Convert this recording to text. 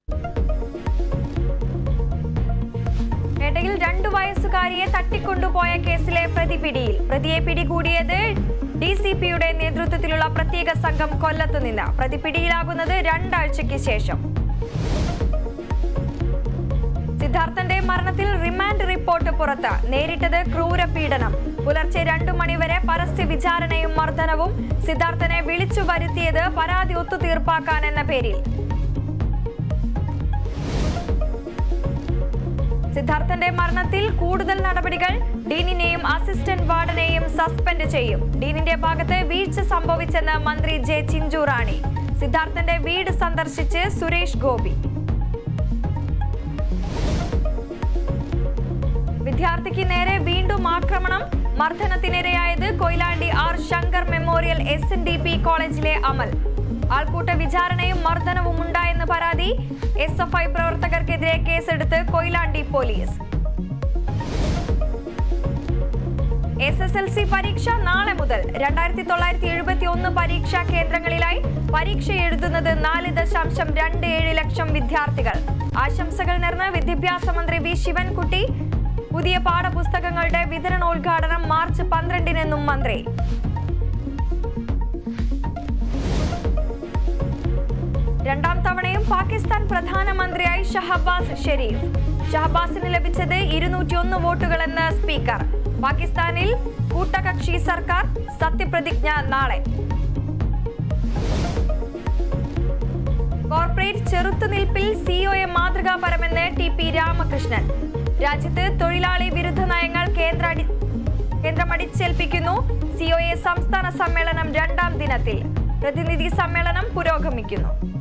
പേട്ടയിൽ രണ്ടു വയസ്സുകാരിയെ തട്ടിക്കൊണ്ടുപോയ കേസിലെ പ്രതി പിടിയിൽ പ്രതിയെ പിടികൂടിയത് ഡി സി പിയുടെ നേതൃത്വത്തിലുള്ള പ്രത്യേക സംഘം കൊല്ലത്ത് നിന്ന് പ്രതി പിടിയിലാകുന്നത് രണ്ടാഴ്ചയ്ക്ക് ശേഷം സിദ്ധാർത്ഥന്റെ മരണത്തിൽ റിമാൻഡ് റിപ്പോർട്ട് പുറത്ത് നേരിട്ടത് ക്രൂരപീഡനം പുലർച്ചെ രണ്ടു മണിവരെ പരസ്യ വിചാരണയും മർദ്ദനവും സിദ്ധാർത്ഥനെ വിളിച്ചു വരുത്തിയത് പരാതി ഒത്തുതീർപ്പാക്കാൻ എന്ന പേരിൽ സിദ്ധാർത്ഥന്റെ മരണത്തിൽ കൂടുതൽ നടപടികൾ ഡീനിനെയും അസിസ്റ്റന്റ് വാർഡനെയും സസ്പെൻഡ് ചെയ്യും ഡീനിന്റെ ഭാഗത്ത് വീഴ്ച സംഭവിച്ചെന്ന് മന്ത്രി ജെ ചിഞ്ചുറാണി സിദ്ധാർത്ഥന്റെ വീട് സന്ദർശിച്ച് സുരേഷ് ഗോപി വിദ്യാർത്ഥിക്ക് നേരെ വീണ്ടും ആക്രമണം മർദ്ദനത്തിനിരയായത് Koyilandy R Shankar memorial S N D P കോളേജിലെ അമൽ ആൾക്കൂട്ട വിചാരണയും മർദ്ദനവും ഉണ്ടായെന്ന് പരാതി എസ് എഫ് ഐ പ്രവർത്തകർക്കെതിരെ കേസെടുത്ത് Koyilandy police S S L C പരീക്ഷ നാളെ മുതൽ രണ്ടായിരത്തി തൊള്ളായിരത്തി എഴുപത്തി ഒന്ന് പരീക്ഷാ കേന്ദ്രങ്ങളിലായി പരീക്ഷ എഴുതുന്നത് നാല് ദശാംശം രണ്ട് ഏഴ് ലക്ഷം വിദ്യാർത്ഥികൾ ആശംസകൾ നേർന്ന് വിദ്യാഭ്യാസ മന്ത്രി വി ശിവൻകുട്ടി പുതിയ പാഠപുസ്തകങ്ങളുടെ വിതരണോദ്ഘാടനം മാർച്ച് പന്ത്രണ്ടിനെന്നും മന്ത്രി രണ്ടാം തവണയും പാകിസ്ഥാൻ പ്രധാനമന്ത്രിയായി ഷഹബാസ് ഷെരീഫ് ഷഹബാസിന് ലഭിച്ചത് ഇരുന്നൂറ്റിയൊന്ന് വോട്ടുകളെന്ന് സ്പീക്കർ പാകിസ്ഥാനിൽ കൂട്ടകക്ഷി സർക്കാർ സത്യപ്രതിജ്ഞ നാളെ കോർപ്പറേറ്റ് ചെറുത്തുനിൽപ്പിൽ സിഒഎ മാതൃകാപരമെന്ന് ടി പി രാമകൃഷ്ണൻ രാജ്യത്ത് തൊഴിലാളി വിരുദ്ധ നയങ്ങൾ കേന്ദ്ര അടി- കേന്ദ്രം അടിച്ചേൽപ്പിക്കുന്നു സിഒഎ സംസ്ഥാന സമ്മേളനം രണ്ടാം ദിനത്തിൽ പ്രതിനിധി സമ്മേളനം പുരോഗമിക്കുന്നു